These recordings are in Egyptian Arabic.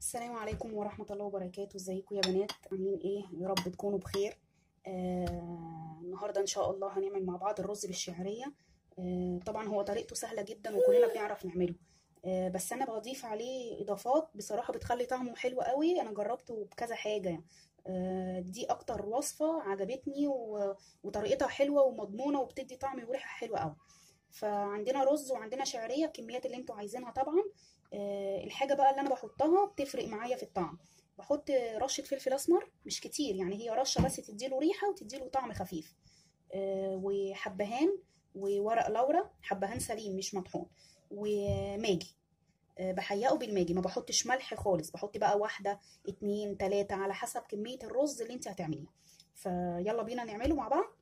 السلام عليكم ورحمة الله وبركاته ازيكم يا بنات عاملين ايه يا رب تكونوا بخير آه النهاردة ان شاء الله هنعمل مع بعض الرز بالشعرية آه طبعا هو طريقته سهلة جدا وكلنا بنعرف نعمله آه بس انا بضيف عليه اضافات بصراحة بتخلي طعمه حلو قوي انا جربته بكذا حاجة يعني آه دي اكتر وصفة عجبتني و... وطريقتها حلوة ومضمونة وبتدي طعم وريحة حلوة قوي فعندنا رز وعندنا شعرية الكميات اللي انتوا عايزينها طبعا آه، الحاجه بقى اللي انا بحطها بتفرق معايا في الطعم بحط رشه فلفل اسمر مش كتير يعني هي رشه بس تديله ريحه وتديله طعم خفيف آه، وحبهان وورق لورا حبهان سليم مش مطحون وماجي آه، بحيقه بالماجي ما بحطش ملح خالص بحط بقى واحده اتنين تلاته على حسب كميه الرز اللي انت هتعمليها فيلا بينا نعمله مع بعض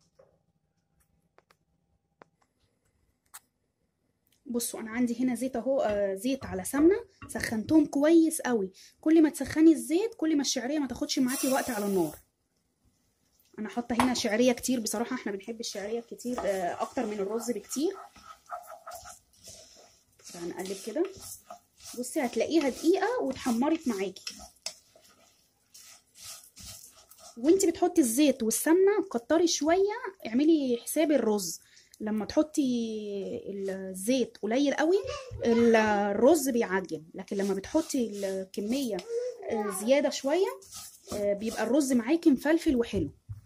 بصوا انا عندي هنا زيت اهو آه زيت على سمنه سخنتهم كويس قوي كل ما تسخني الزيت كل ما الشعريه ما تاخدش معاكي وقت على النار انا حاطه هنا شعريه كتير بصراحه احنا بنحب الشعريه كتير آه اكتر من الرز بكتير هنقلب كده بصي هتلاقيها دقيقه واتحمرت معاكي وانت بتحطي الزيت والسمنه كتري شويه اعملي حساب الرز لما تحطي الزيت قليل قوي الرز بيعجن لكن لما بتحطي الكميه زياده شويه بيبقى الرز معاكي مفلفل وحلو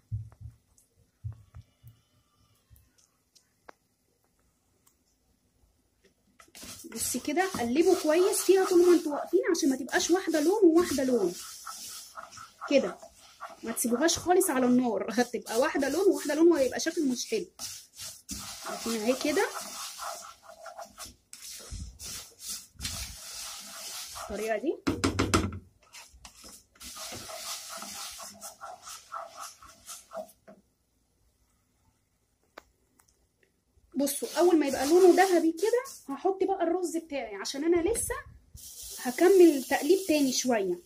بصي كده قلبوا كويس فيها طول ما انتوا واقفين عشان ما تبقاش واحده لون وواحده لون كده ما تسيبوهاش خالص على النار هتبقى واحده لون وواحده لون وهيبقى شكل مش حلو عارفين اهي كده الطريقه دي بصوا اول ما يبقى لونه ذهبي كده هحط بقى الرز بتاعي عشان انا لسه هكمل تقليب تاني شويه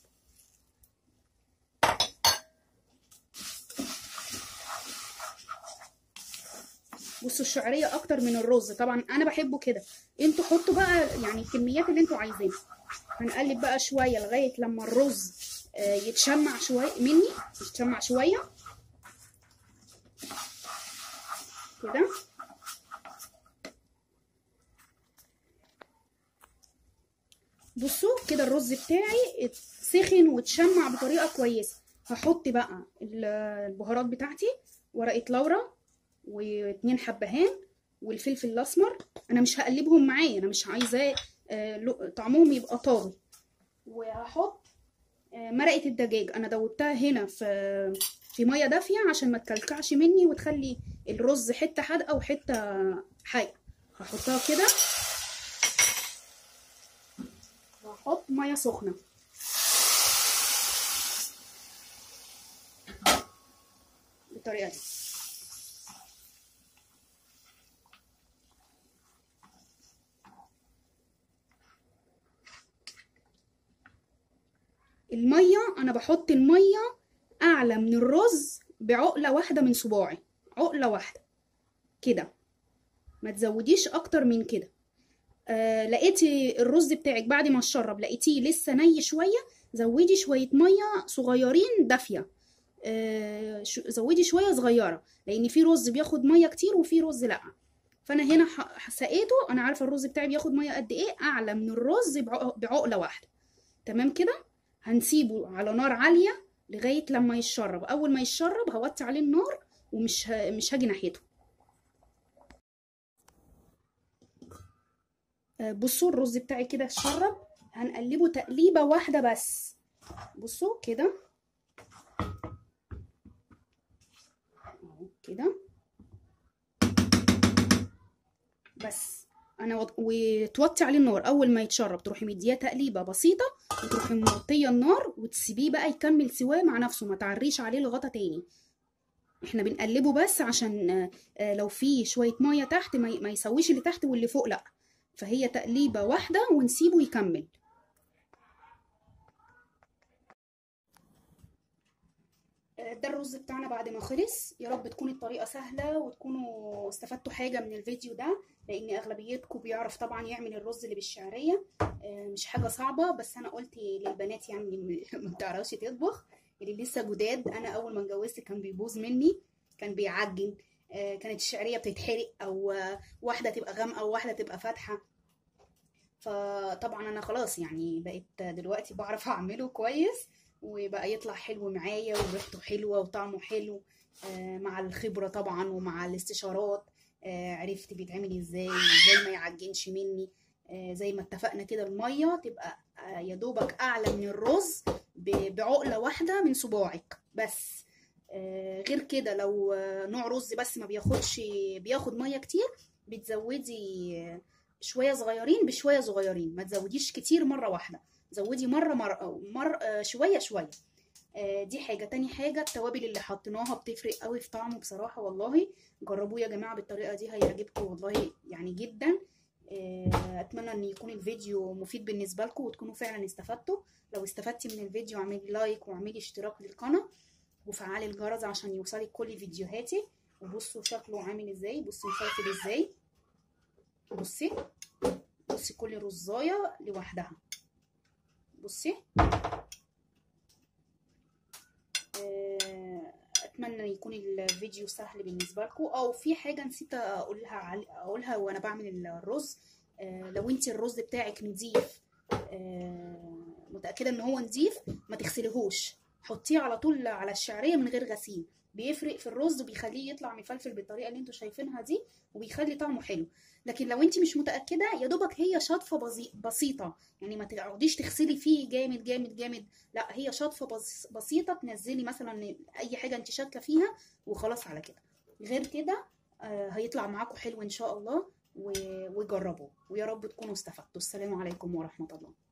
بصوا الشعريه اكتر من الرز طبعا انا بحبه كده انتوا حطوا بقى يعني الكميات اللي انتوا عايزينها هنقلب بقى شويه لغايه لما الرز يتشمع شويه مني يتشمع شويه كده بصوا كده الرز بتاعي سخن واتشمع بطريقه كويسه هحط بقى البهارات بتاعتي ورقه لورا واتنين حبهان والفلفل الاسمر انا مش هقلبهم معايا انا مش عايزاه آه طعمهم يبقى طاغي وهحط آه مرقه الدجاج انا دوبتها هنا في في ميه دافيه عشان ما تكلكعش مني وتخلي الرز حته حادقه وحته حاجه هحطها كده وهحط ميه سخنه بالطريقه دي الميه انا بحط الميه اعلى من الرز بعقله واحده من صباعي عقله واحده كده ما تزوديش اكتر من كده آه لقيتي الرز بتاعك بعد ما اتشرب لقيتيه لسه ني شويه زودي شويه ميه صغيرين دافيه آه زودي شويه صغيره لان في رز بياخد ميه كتير وفي رز لا فانا هنا سقيته انا عارفه الرز بتاعي بياخد ميه قد ايه اعلى من الرز بعقله واحده تمام كده هنسيبه على نار عاليه لغايه لما يتشرب اول ما يتشرب هوطي عليه النار ومش ه... مش هاجي ناحيته بصوا الرز بتاعي كده اتشرب هنقلبه تقليبه واحده بس بصوا كده كده بس انا وط... وتوطي عليه النار اول ما يتشرب تروحي مديه تقليبه بسيطه وتروحي موطيه النار وتسيبيه بقى يكمل سواه مع نفسه ما تعريش عليه الغطا تاني احنا بنقلبه بس عشان لو في شويه ميه تحت ما يسويش اللي تحت واللي فوق لا فهي تقليبه واحده ونسيبه يكمل ده الرز بتاعنا بعد ما خلص يا رب تكون الطريقة سهلة وتكونوا استفدتوا حاجة من الفيديو ده لأن أغلبيتكم بيعرف طبعا يعمل الرز اللي بالشعرية آه، مش حاجة صعبة بس أنا قلت للبنات يعني اللي ما بتعرفش تطبخ اللي لسه جداد أنا أول ما اتجوزت كان بيبوظ مني كان بيعجن آه، كانت الشعرية بتتحرق أو آه، واحدة تبقى غامقة وواحدة تبقى فاتحة فطبعا أنا خلاص يعني بقيت دلوقتي بعرف أعمله كويس وبقى يطلع حلو معايا وريحته حلوة وطعمه حلو آه، مع الخبرة طبعا ومع الاستشارات آه، عرفت بيتعمل ازاي ازاي ما يعجنش مني آه، زي ما اتفقنا كده المية تبقى آه، يا دوبك أعلى من الرز ب- بعقلة واحدة من صباعك بس آه، غير كده لو آه، نوع رز بس ما بياخدش بياخد مية كتير بتزودي آه، شوية صغيرين بشوية صغيرين ما تزوديش كتير مرة واحدة زودي مرة مرة مر آه، شوية شوية آه، دي حاجة تاني حاجة التوابل اللي حطيناها بتفرق قوي في طعمه بصراحة والله جربوه يا جماعة بالطريقة دي هيعجبكم والله يعني جدا آه، اتمنى ان يكون الفيديو مفيد بالنسبة لكم وتكونوا فعلا استفدتوا لو استفدتي من الفيديو اعملي لايك واعملي اشتراك للقناة وفعلي الجرس عشان يوصلك كل فيديوهاتي وبصوا شكله عامل ازاي بصوا مفلفل ازاي بصي بصي كل رزاية لوحدها بصي آه، اتمنى يكون الفيديو سهل بالنسبه لكم او في حاجه نسيت اقولها عل- اقولها وانا بعمل الرز آه، لو انت الرز بتاعك نضيف آه، متاكده ان هو نضيف ما تغسليهوش حطيه على طول على الشعريه من غير غسيل بيفرق في الرز وبيخليه يطلع مفلفل بالطريقه اللي انتوا شايفينها دي وبيخلي طعمه حلو لكن لو انت مش متاكده يا دوبك هي شطفه بسي- بسيطه يعني ما تقعديش تغسلي فيه جامد جامد جامد لا هي شطفه بس بسيطه تنزلي مثلا اي حاجه انت شاكه فيها وخلاص على كده غير كده آه، هيطلع معاكم حلو ان شاء الله و- وجربوه ويا رب تكونوا استفدتوا السلام عليكم ورحمه الله